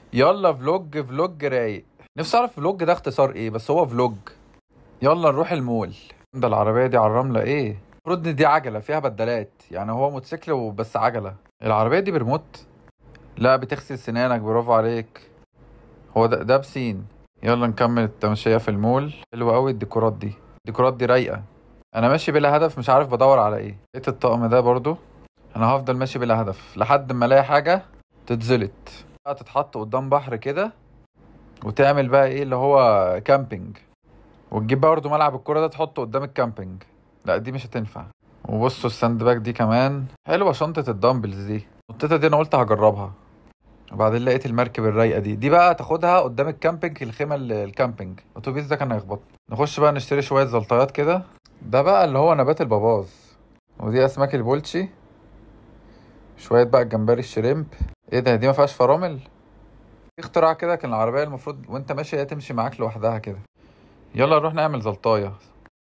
يلا فلوج فلوج رايق نفسي اعرف فلوج ده اختصار ايه بس هو فلوج يلا نروح المول ده العربية دي على الرملة ايه المفروض ان دي عجلة فيها بدلات يعني هو موتوسيكل وبس عجلة العربية دي بريموت لا بتغسل سنانك برافو عليك هو ده ده بسين يلا نكمل التمشية في المول حلوة قوي الديكورات دي الديكورات دي رايقة انا ماشي بلا هدف مش عارف بدور على ايه لقيت الطقم ده برضو انا هفضل ماشي بلا هدف لحد ما الاقي حاجة تتزلط بقى تتحط قدام بحر كده وتعمل بقى ايه اللي هو كامبينج وتجيب بقى برضه ملعب الكورة ده تحطه قدام الكامبينج لا دي مش هتنفع وبصوا الساند باج دي كمان حلوة شنطة الدمبلز دي النقطة دي انا قلت هجربها وبعدين لقيت المركب الرايقة دي دي بقى تاخدها قدام الكامبينج الخيمة ال- الكامبينج الاتوبيس ده كان هيخبط نخش بقى نشتري شوية زلطيات كده ده بقى اللي هو نبات الباباز ودي اسماك البولتشي شوية بقى الجمبري الشريمب ايه ده دي ما فيهاش فرامل في اختراع كده كان العربية المفروض وانت ماشي هي تمشي معاك لوحدها كده يلا نروح نعمل زلطاية